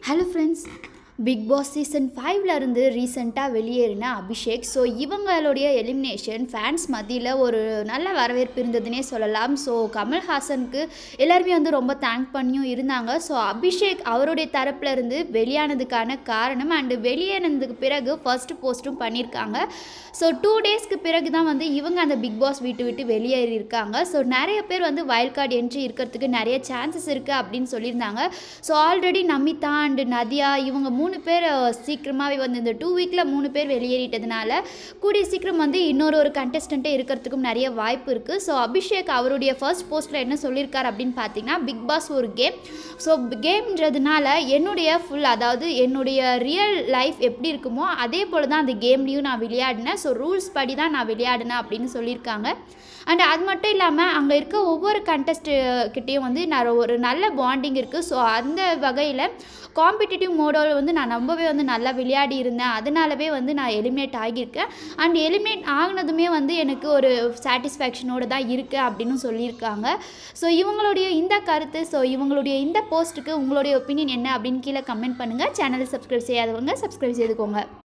hello friends Bigg Boss season ஃபைவ்ல இருந்து ரீசெண்டாக வெளியேறின அபிஷேக் ஸோ இவங்களுடைய எலிமினேஷன் ஃபேன்ஸ் மத்தியில் ஒரு நல்ல வரவேற்பு இருந்ததுன்னே சொல்லலாம் ஸோ கமல்ஹாசனுக்கு எல்லாருமே வந்து ரொம்ப தேங்க் பண்ணியும் இருந்தாங்க ஸோ அபிஷேக் அவருடைய தரப்புல இருந்து வெளியானதுக்கான காரணம் அண்டு வெளியேறினதுக்கு பிறகு ஃபர்ஸ்ட் போஸ்ட்டும் பண்ணியிருக்காங்க ஸோ டூ டேஸ்க்கு பிறகு தான் வந்து இவங்க அந்த பிக் பாஸ் வீட்டு விட்டு வெளியேறி இருக்காங்க ஸோ நிறைய பேர் வந்து வைல்ட் கார்டு என்ட்ரி இருக்கிறதுக்கு நிறைய சான்சஸ் இருக்குது அப்படின்னு சொல்லியிருந்தாங்க so already Namitha and Nadhiya இவங்க மூணு பேர் சீக்கிரமாகவே வந்து இந்த டூ வீக்கில் மூணு பேர் வெளியேறிட்டதுனால கூடிய சீக்கிரம் வந்து இன்னொரு ஒரு கண்டஸ்டண்ட்டே இருக்கிறதுக்கும் நிறைய வாய்ப்பு இருக்குது ஸோ அபிஷேக் அவருடைய ஃபர்ஸ்ட் போஸ்ட்டில் என்ன சொல்லியிருக்கார் அப்படின்னு பார்த்தீங்கன்னா பிக் பாஸ் ஒரு கேம் ஸோ கேம்ன்றதுனால என்னுடைய ஃபுல் அதாவது என்னுடைய ரியல் லைஃப் எப்படி இருக்குமோ அதே போல் தான் அந்த கேம்லேயும் நான் விளையாடினேன் ஸோ ரூல்ஸ் படி தான் நான் விளையாடினேன் அப்படின்னு சொல்லியிருக்காங்க அண்ட் அது மட்டும் இல்லாமல் அங்கே இருக்க ஒவ்வொரு கண்டஸ்ட் கிட்டேயும் வந்து நான் ஒரு நல்ல பாண்டிங் இருக்குது ஸோ அந்த வகையில் காம்படிட்டிவ் மோடோவில் வந்து நான் ரொம்பவே வந்து நல்லா விளையாடி இருந்தேன் அதனாலவே வந்து நான் எலிமினேட் ஆகியிருக்கேன் அண்ட் எலிமினேட் ஆகினதுமே வந்து எனக்கு ஒரு சாட்டிஸ்ஃபேக்ஷனோடு தான் இருக்குது அப்படின்னு சொல்லியிருக்காங்க ஸோ இவங்களுடைய இந்த கருத்து ஸோ இவங்களுடைய இந்த போஸ்ட்டுக்கு உங்களுடைய ஒப்பீனியன் என்ன அப்படின்னு கீழே கமெண்ட் பண்ணுங்கள் சேனலை சப்ஸ்கிரைப் செய்யாதவங்க சப்ஸ்கிரைப் செய்துக்கோங்க